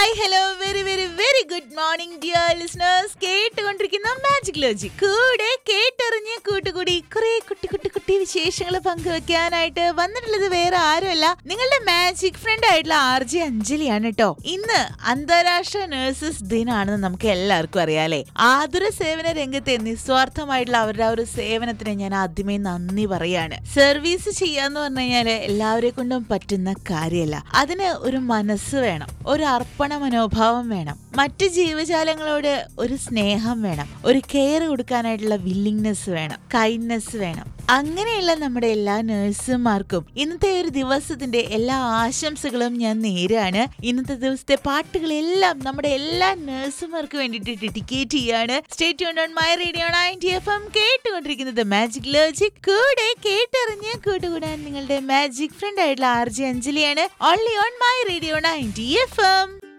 hi hello very very very good morning dear listeners കേട്ടുകൊണ്ടിരിക്കുന്ന magic logic കൂടെ കേട്ടറിഞ്ഞ് കൂട്ടുകൂടി കുറെ കുട്ടി കുട്ടി കുട്ടി വിശേഷങ്ങൾ പങ്കുവെക്കാനായിട്ട് വന്നിട്ടുള്ളത് വേറെ ആരുമല്ല നിങ്ങളുടെ മാജിക് ഫ്രണ്ട് ആയിട്ടുള്ള ആർ ജെ അഞ്ജലിയാണ് കേട്ടോ ഇന്ന് അന്താരാഷ്ട്ര നഴ്സസ് ദിനാണെന്ന് നമുക്ക് എല്ലാവർക്കും അറിയാലേ ആതുര സേവന രംഗത്തെ നിസ്വാർത്ഥമായിട്ടുള്ള അവരുടെ ആ ഒരു സേവനത്തിന് ഞാൻ ആദ്യമേ നന്ദി പറയാണ് സർവീസ് ചെയ്യാന്ന് പറഞ്ഞു കഴിഞ്ഞാല് എല്ലാവരെ കൊണ്ടും പറ്റുന്ന കാര്യമല്ല അതിന് ഒരു മനസ്സ് വേണം ഒരു അർപ്പണ മനോഭാവം വേണം മറ്റു ജീവജാലങ്ങളോട് ഒരു സ്നേഹം വേണം ഒരു കെയർ കൊടുക്കാനായിട്ടുള്ള വില്ലിങ്നെസ് വേണം കൈൻഡ്നെസ് വേണം അങ്ങനെയുള്ള നമ്മുടെ എല്ലാ നഴ്സുമാർക്കും ഇന്നത്തെ ഒരു ദിവസത്തിന്റെ എല്ലാ ആശംസകളും ഞാൻ നേരാണ് ഇന്നത്തെ ദിവസത്തെ പാട്ടുകളെല്ലാം നമ്മുടെ എല്ലാ നഴ്സുമാർക്ക് വേണ്ടിയിട്ട് ഡെഡിക്കേറ്റ് ചെയ്യാണ് state on my radio ninety F M കേട്ടുകൊണ്ടിരിക്കുന്നത് മാജിക് ലോജിക് കൂടെ കേട്ടറിഞ്ഞ് കൂട്ടുകൂടാൻ നിങ്ങളുടെ മാജിക് ഫ്രണ്ട് ആയിട്ടുള്ള ആർ ജെ അഞ്ജലിയാണ് only on my radio ninety F M